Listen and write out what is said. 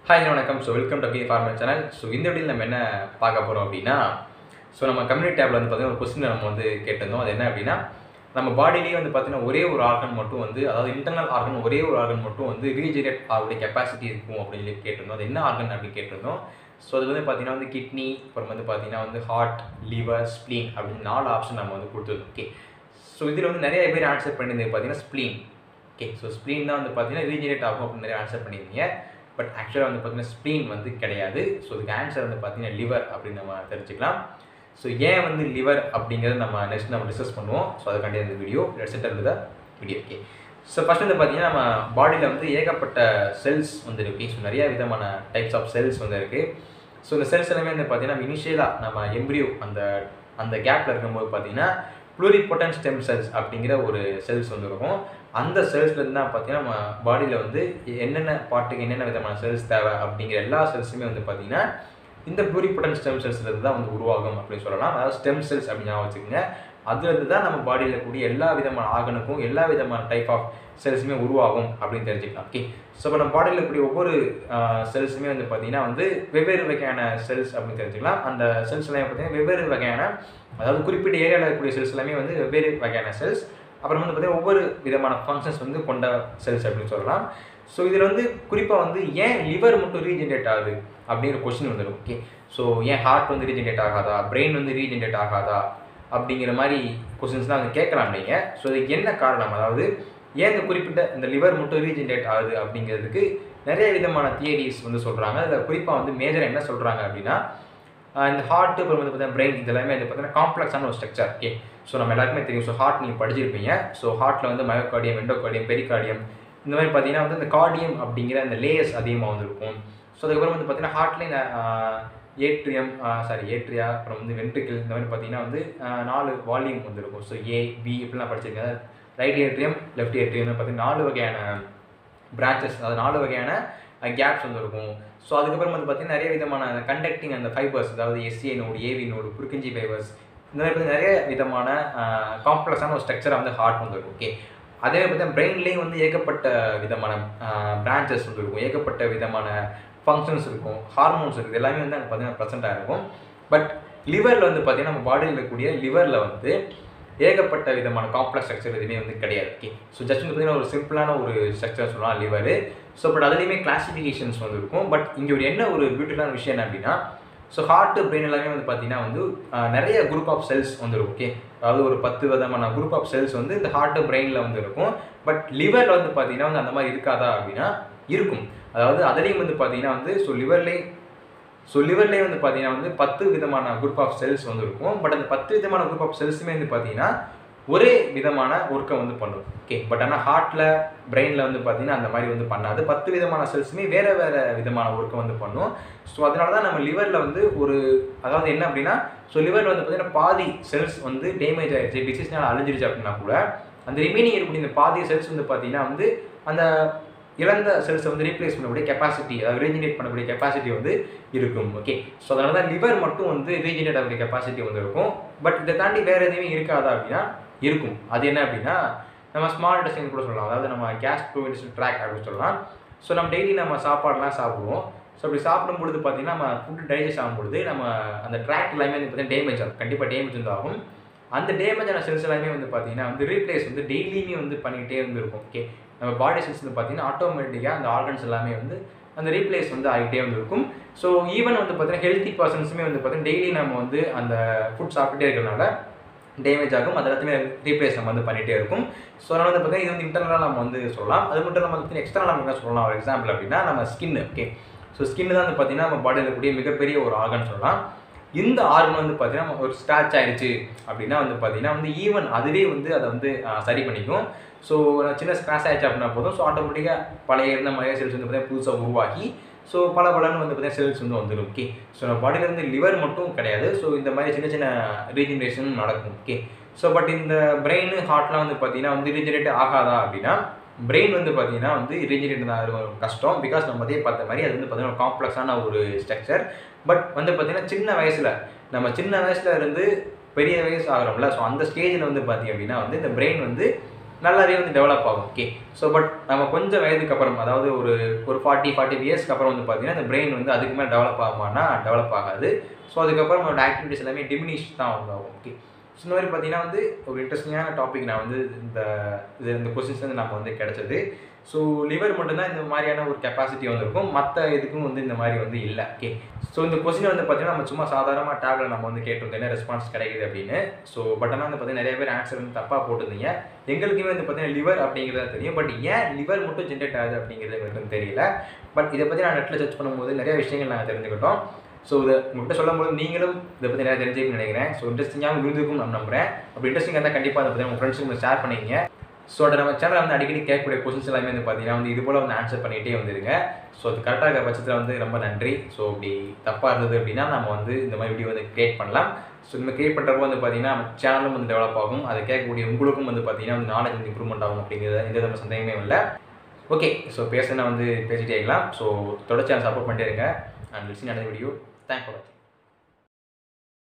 hi வணக்கம் so welcome to key formal channel so இந்த வீடியோவில் நம்ம என்ன பார்க்க போகிறோம் அப்படின்னா ஸோ நம்ம கம்யூனிட்டி டேப்ல வந்து பார்த்தீங்கன்னா ஒரு கொஸ்டின் நம்ம வந்து கேட்டிருந்தோம் அது என்ன அப்படின்னா நம்ம பாடியிலேயே வந்து பார்த்தீங்கன்னா ஒரே ஒரு ஆர்கன் மட்டும் வந்து அதாவது இன்டர்னல் ஆர்கன் ஒரே ஒரு ஆர்கன் மட்டும் வந்து ரீஜெனரேட் ஆகக்கூடிய கெப்பாசிட்டி இருக்கும் அப்படின்னு சொல்லி கேட்டிருந்தோம் அது என்ன ஆர்கன் அப்படின்னு கேட்டிருந்தோம் ஸோ அது வந்து பார்த்தீங்கன்னா வந்து கிட்னி அப்புறம் வந்து பார்த்தீங்கன்னா வந்து ஹார்ட் லிவர் ஸ்ப்ளீன் அப்படின்னு நாலு ஆப்ஷன் நம்ம வந்து கொடுத்துருந்தோம் ஓகே ஸோ இதில் வந்து நிறைய பேர் ஆன்சர் பண்ணியிருந்தது பார்த்தீங்கன்னா ஸ்ப்ளீன் ஓகே ஸோ ஸ்ப்ளீன் தான் வந்து பார்த்தீங்கன்னா ரீஜெனரேட் ஆகும் அப்படின்னு நிறைய ஆன்சர் பண்ணியிருந்தீங்க பட் ஆக்சுவலாக வந்து பார்த்தீங்கன்னா ஸ்ப்ளீன் வந்து கிடையாது ஸோ இதுக்கு ஆன்சர் வந்து பார்த்தீங்கன்னா லிவர் அப்படின்னு நம்ம தெரிஞ்சுக்கலாம் ஸோ ஏன் வந்து லிவர் அப்படிங்கிறத நம்ம நெக்ஸ்ட் நம்ம டிஸ்கஸ் பண்ணுவோம் ஸோ அதுக்காண்டி இந்த வீடியோ சென்டர் வித வீடியோ ஓகே ஸோ ஃபஸ்ட் வந்து பார்த்தீங்கன்னா நம்ம பாடியில் வந்து ஏகப்பட்ட செல்ஸ் வந்து இருக்குது ஸோ நிறைய விதமான டைப்ஸ் ஆஃப் செல்ஸ் வந்து இருக்குது ஸோ இந்த செல்ஸ் எல்லாமே வந்து பார்த்தீங்கன்னா இனிஷியலாக நம்ம எம்ப்ரியோ அந்த அந்த கேப்பில் இருக்கும்போது பார்த்தீங்கன்னா ப்ளூரிபொட்டன் ஸ்டெம் செல்ஸ் அப்படிங்கிற ஒரு செல்ஸ் வந்து இருக்கும் அந்த செல்ஸ்லேருந்து தான் பார்த்தீங்கன்னா நம்ம பாடியில் வந்து என்னென்ன பாட்டுக்கு என்னென்ன விதமான செல்ஸ் தேவை அப்படிங்கிற எல்லா செல்ஸுமே வந்து பார்த்தீங்கன்னா இந்த ப்ளூரிபொட்டன் ஸ்டெம் செல்ஸ்லேருந்து தான் வந்து உருவாகும் அப்படின்னு சொல்லலாம் அதாவது ஸ்டெம் செல்ஸ் அப்படின்னு ஞாபகம் வச்சுக்கோங்க அதுலேருந்து தான் நம்ம பாடியில் இருக்கக்கூடிய எல்லா விதமான ஆர்கனுக்கும் எல்லா விதமான டைப் ஆஃப் செல்ஸுமே உருவாகும் அப்படின்னு தெரிஞ்சுக்கலாம் ஓகே ஸோ இப்போ நம்ம பாடியில் இருக்கக்கூடிய ஒவ்வொரு செல்ஸுமே வந்து பார்த்தீங்கன்னா வந்து வெவ்வேறு வகையான செல்ஸ் அப்படின்னு தெரிஞ்சுக்கலாம் அந்த செல்ஸ் எல்லாமே பார்த்தீங்கன்னா வெவ்வேறு வகையான அதாவது குறிப்பிட்ட ஏரியாவில் இருக்கக்கூடிய செல்ஸ் எல்லாமே வந்து வெவ்வேறு வகையான செல்ஸ் அப்புறம் வந்து பார்த்தீங்கன்னா ஒவ்வொரு விதமான ஃபங்க்ஷன்ஸ் வந்து கொண்ட செல்ஸ் அப்படின்னு சொல்லலாம் ஸோ இதில் வந்து குறிப்பாக வந்து ஏன் லிவர் மட்டும் ரீஜென்ரேட் ஆகுது அப்படிங்கிற கொஸ்டின் வந்துடும் ஓகே ஸோ ஏன் ஹார்ட் வந்து ரீஜென்ரேட் ஆகாதா பிரெயின் வந்து ரீஜென்ரேட் ஆகாதா அப்படிங்கிற மாதிரி கொஸ்டின்ஸ்லாம் வந்து கேட்கலாம் நீங்கள் ஸோ இதுக்கு என்ன காரணம் அதாவது ஏன் இந்த குறிப்பிட்ட இந்த லிவர் மட்டும் ரீஜென்ரேட் ஆகுது அப்படிங்கிறதுக்கு நிறைய விதமான தியரிஸ் வந்து சொல்கிறாங்க அதில் குறிப்பாக வந்து மேஜர் என்ன சொல்கிறாங்க அப்படின்னா இந்த ஹார்ட் அப்புறம் வந்து பார்த்தீங்கன்னா பிரெயின் இதெல்லாமே வந்து பார்த்தீங்கன்னா காம்ப்ளெக்ஸான ஒரு ஸ்ட்ரக்சர் ஓகே ஸோ நம்ம எல்லாருக்குமே தெரியும் ஸோ ஹார்ட் நீங்கள் படிச்சிருப்பீங்க ஸோ ஹார்ட்டில் வந்து மயோகார்டியம் எண்டோகார்டியம் பெரிகார்டியம் இந்த மாதிரி பார்த்தீங்கன்னா வந்து இந்த கார்டியம் அப்படிங்கிற அந்த லேயர்ஸ் அதிகமாக வந்து இருக்கும் ஸோ அதுக்கப்புறம் வந்து பார்த்தீங்கன்னா ஹார்ட்லேயே ஏட்ரியம் சாரி ஏட்ரியா அப்புறம் வந்து வென்ட்ரிக்கிள் இந்த மாதிரி பார்த்தீங்கன்னா வந்து நாலு வால்யூம் வந்து இருக்கும் ஸோ ஏ பி இப்படிலாம் படிச்சிருக்கேன் ரைட் ஏட்ரியம் லெஃப்ட் ஏட்ரியம் பார்த்தீங்கன்னா நாலு வகையான பிரான்ச்சஸ் அதாவது நாலு வகையான கேப்ஸ் வந்து இருக்கும் ஸோ அதுக்கப்புறம் வந்து பார்த்தீங்கன்னா நிறைய விதமான கண்டக்டிங் அந்த ஃபைபர்ஸ் அதாவது எஸ்சிஐ நோடு ஏவி நோடு குறுக்கிஞ்சி ஃபைபர்ஸ் இந்த மாதிரி வந்து நிறைய விதமான காம்ப்ளெக்ஸான ஒரு ஸ்ட்ரக்சராக வந்து ஹார்ட் வந்து இருக்கும் ஓகே அதே மாதிரி பார்த்தீங்கன்னா பிரெயின்லேயும் வந்து ஏகப்பட்ட விதமான பிரான்ச்சஸ் வந்து இருக்கும் ஏகப்பட்ட விதமான ஃபங்க்ஷன்ஸ் இருக்கும் ஹார்மோன்ஸ் இருக்குது எல்லாமே வந்து அங்கே பார்த்தீங்கன்னா ப்ரெசென்ட்டாக இருக்கும் பட் லிவரில் வந்து பார்த்தீங்கன்னா நம்ம பாடியில் இருக்கக்கூடிய லிவரில் வந்து ஏகப்பட்ட விதமான காம்ப்ளெக்ஸ் ஸ்ட்ரக்சர் எதுவுமே வந்து கிடையாது ஓகே ஸோ ஜஸ்ட் வந்து பார்த்தீங்கன்னா ஒரு சிம்பிளான ஒரு ஸ்ட்ரக்சர் சொல்லலாம் லிவர் ஸோ பட் அதுலேயுமே கிளாசிஃபிகேஷன்ஸ் வந்து இருக்கும் பட் இங்கே ஒரு என்ன ஒரு பியூட்டிஃபுல்லான விஷயம் என்ன அப்படின்னா ஸோ ஹார்ட் பிரெயின் எல்லாமே வந்து பார்த்தீங்கன்னா வந்து நிறைய குரூப் ஆஃப் செல்ஸ் வந்து இருக்கும் ஓகே அதாவது ஒரு பத்து விதமான குரூப் ஆஃப் செல்ஸ் வந்து இந்த ஹார்ட் பிரெயினில் வந்து இருக்கும் பட் லிவரில் வந்து பார்த்தீங்கன்னா வந்து அந்த மாதிரி இருக்காதா அப்படின்னா இருக்கும் அதாவது அதுலேயும் வந்து பார்த்தீங்கன்னா வந்து ஸோ லிவர்லேயே ஸோ லிவர்லேயே வந்து பார்த்தீங்கன்னா வந்து பத்து விதமான குரூப் ஆஃப் செல்ஸ் வந்து இருக்கும் பட் அந்த பத்து விதமான குரூப் ஆஃப் செல்ஸுமே வந்து பார்த்தீங்கன்னா ஒரே விதமான ஒர்க்கை வந்து பண்ணும் ஓகே பட் ஆனால் ஹார்ட்டில் பிரெயினில் வந்து பார்த்தீங்கன்னா அந்த மாதிரி வந்து பண்ணாது பத்து விதமான செல்ஸுமே வேறு வேறு விதமான ஒர்க்கை வந்து பண்ணும் ஸோ அதனால தான் நம்ம லிவரில் வந்து ஒரு அதாவது என்ன அப்படின்னா ஸோ லிவரில் வந்து பார்த்தீங்கன்னா பாதி செல்ஸ் வந்து டேமேஜ் ஆகிடுச்சு டிசீஸ்னால் அழிஞ்சிருச்சு அப்படின்னா கூட அந்த ரிமைனிங் இருக்கக்கூடிய இந்த பாதி செல்ஸ் வந்து பார்த்தீங்கன்னா வந்து அந்த இழந்த செல்ஸை வந்து ரீப்ளேஸ் பண்ணக்கூடிய கெப்பாசிட்டி அதாவது ரீஜெனரேட் பண்ணக்கூடிய கெப்பாசிட்டி வந்து இருக்கும் ஓகே ஸோ அதனால தான் லிவர் மட்டும் வந்து ரீஜெனரேட் ஆகக்கூடிய கெப்பாசிட்டி வந்து இருக்கும் பட் இதை தாண்டி வேறு எதுவுமே இருக்காதா அப்படின்னா இருக்கும் அது என்ன அப்படின்னா நம்ம ஸ்மால் இன்டெஸ்டின் கூட சொல்லலாம் அதாவது நம்ம கேஸ் ப்ரோவின்ஷன் ட்ராக் அப்படின்னு சொல்லலாம் ஸோ நம்ம டெய்லி நம்ம சாப்பாடுலாம் சாப்பிடுவோம் ஸோ அப்படி சாப்பிடும் பொழுது பார்த்தீங்கன்னா நம்ம ஃபுட்டு டைஜஸ்ட் ஆகும் பொழுது நம்ம அந்த ட்ராக் எல்லாமே வந்து பார்த்தீங்கன்னா டேமேஜ் ஆகும் கண்டிப்பாக டேமேஜ் வந்து ஆகும் அந்த டேமேஜ் ஆன செல்ஸ் எல்லாமே வந்து பார்த்தீங்கன்னா வந்து ரீப்ளேஸ் வந்து டெய்லியுமே வந்து பண்ணிக்கிட்டே வந்து இருக்கும் ஓகே நம்ம பாடி செல்ஸ் வந்து பார்த்தீங்கன்னா ஆட்டோமேட்டிக்காக அந்த ஆர்கன்ஸ் எல்லாமே வந்து அந்த ரீப்ளேஸ் வந்து ஆகிட்டே வந்து இருக்கும் ஸோ ஈவன் வந்து பார்த்தீங்கன்னா ஹெல்த்தி பர்சன்ஸுமே வந்து பார்த்தீங்கன்னா டெய்லி நம்ம வந்து அந்த ஃபுட் சாப்பிட்டுட்டே இருக்கிறனால டேமேஜ் ஆகும் அது எல்லாத்தையுமே ரீப்ளேஸ் நம்ம வந்து பண்ணிகிட்டே இருக்கும் ஸோ அதனால் வந்து பார்த்தீங்கன்னா இது வந்து இன்டர்னலாக நம்ம வந்து சொல்லலாம் அது மட்டும் இல்லாமல் வந்து எக்ஸ்ட்ரா நம்ம என்ன சொல்லலாம் ஒரு எக்ஸாம்பிள் அப்படின்னா நம்ம ஸ்கின் ஓகே ஸோ ஸ்கின் தான் வந்து பார்த்தீங்கன்னா நம்ம பாடியில் இருக்கக்கூடிய மிகப்பெரிய ஒரு ஆர்கன் சொல்லலாம் இந்த ஆர்கன் வந்து பார்த்தீங்கன்னா ஒரு ஸ்க்ராச் ஆயிடுச்சு அப்படின்னா வந்து பார்த்தீங்கன்னா வந்து ஈவன் அதுவே வந்து அதை வந்து சரி பண்ணிக்கும் ஸோ சின்ன ஸ்க்ராச் ஆயிடுச்சு அப்படின்னா போதும் ஸோ ஆட்டோமேட்டிக்காக பழைய இருந்த மழைய செல்ஸ் வந்து பார்த்தீங்கன்னா புதுசாக உருவாகி ஸோ பல பலன்னு வந்து பார்த்தீங்கன்னா செல்ஸ் வந்து வந்துடும் ஓகே ஸோ நம்ம பாடியில் இருந்து லிவர் மட்டும் கிடையாது ஸோ இந்த மாதிரி சின்ன சின்ன ரீஜெனரேஷன் நடக்கும் ஓகே ஸோ பட் இந்த பிரெயின் ஹார்ட்லாம் வந்து பார்த்தீங்கன்னா வந்து ரீஜெனரேட் ஆகாதா அப்படின்னா பிரெயின் வந்து பார்த்தீங்கன்னா வந்து ரீஜெனரேட் தான் கஷ்டம் பிகாஸ் நம்ம அதே பார்த்த மாதிரி அது வந்து பார்த்தீங்கன்னா காம்ப்ளெக்ஸான ஒரு ஸ்ட்ரக்சர் பட் வந்து பார்த்தீங்கன்னா சின்ன வயசில் நம்ம சின்ன வயசில் இருந்து பெரிய வயசு ஆகிறோம்ல ஸோ அந்த ஸ்டேஜில் வந்து பார்த்தீங்க அப்படின்னா வந்து இந்த பிரெயின் வந்து நல்லாவே வந்து டெவலப் ஆகும் ஓகே ஸோ பட் நம்ம கொஞ்சம் வயதுக்கு அப்புறம் அதாவது ஒரு ஒரு ஃபார்ட்டி ஃபார்ட்டி இயர்ஸ்க்கு அப்புறம் வந்து பார்த்தீங்கன்னா இந்த பிரெயின் வந்து அதுக்கு மேலே டெவலப் ஆகுமானா டெவலப் ஆகாது ஸோ அதுக்கப்புறம் நம்மளோட ஆக்டிவிட்டிஸ் எல்லாமே டிமினிஷ் தான் வந்து ஆகும் ஓகே ஸோ இந்த மாதிரி பார்த்தீங்கன்னா வந்து ஒரு இன்ட்ரெஸ்டிங்கான டாபிக் நான் வந்து இந்த இது இந்த கொஸ்டின்ஸ் வந்து நம்ம வந்து கிடைச்சது ஸோ லிவர் மட்டும்தான் இந்த மாதிரியான ஒரு கெப்பாசிட்டி வந்திருக்கும் மற்ற இதுக்கும் வந்து இந்த மாதிரி வந்து இல்லை ஓகே ஸோ இந்த கொஸ்டின் வந்து பார்த்தீங்கன்னா நம்ம சும்மா சாதாரணமாக டேப்ல நம்ம வந்து கேட்டிருந்தோம் என்ன ரெஸ்பான்ஸ் கிடைக்குது அப்படின்னு ஸோ பட் ஆனால் வந்து பார்த்தீங்கன்னா நிறைய பேர் ஆன்சர் வந்து தப்பாக போட்டிருந்தீங்க எங்களுக்குமே வந்து பார்த்தீங்கன்னா லிவர் அப்படிங்கிறது தெரியும் பட் ஏன் லிவர் மட்டும் ஜென்ரேட் ஆகுது அப்படிங்கிறது எங்களுக்கு வந்து தெரியல பட் இதை பற்றி நான் நெட்டில் சர்ச் பண்ணும்போது நிறைய விஷயங்கள் நாங்கள் தெரிஞ்சுக்கிட்டோம் ஸோ இதை உங்கள்கிட்ட சொல்லும்போது நீங்களும் இதை பற்றி நிறைய தெரிஞ்சுக்கணும்னு நினைக்கிறேன் ஸோ இன்ட்ரெஸ்டிங்காகவும் இருந்திருக்கும் நான் நம்புறேன் அப்படி இன்ட்ரெஸ்டிங்காக இருந்தால் கண்டிப்பாக அதை பற்றி உங்கள் ஃப்ரெண்ட்ஸுக்கு ஷேர் பண்ணிக்கங்க ஸோ அதை நம்ம சேனலில் வந்து அடிக்கடி கேட்கக்கூடிய கொஸ்டின்ஸ் எல்லாமே வந்து பார்த்தீங்கன்னா வந்து இது போல் வந்து ஆன்சர் பண்ணிகிட்டே வந்துருங்க ஸோ அது கரெக்டாக இருக்கிற பட்சத்தில் வந்து ரொம்ப நன்றி ஸோ இப்படி தப்பாக இருந்தது அப்படின்னா நம்ம வந்து இந்த மாதிரி வீடியோ வந்து கிரியேட் பண்ணலாம் ஸோ இந்த கிரியேட் பண்ணுறப்போ வந்து பார்த்தீங்கன்னா நம்ம சேனலும் வந்து டெவலப் ஆகும் அதை கேட்கக்கூடிய உங்களுக்கும் வந்து பார்த்தீங்கன்னா வந்து நாலேஜ் வந்து இம்ப்ரூவ்மெண்ட் ஆகும் அப்படிங்கிறது எந்த வித சந்தேகமே இல்லை ஓகே ஸோ பேசுனா வந்து பேசிட்டே இருக்கலாம் ஸோ தொடர்ச்சி சப்போர்ட் பண்ணிட்டே இருங்க அண்ட் லிசன் அந்த வீடியோ தேங்க் ஃபார் வாட்சிங்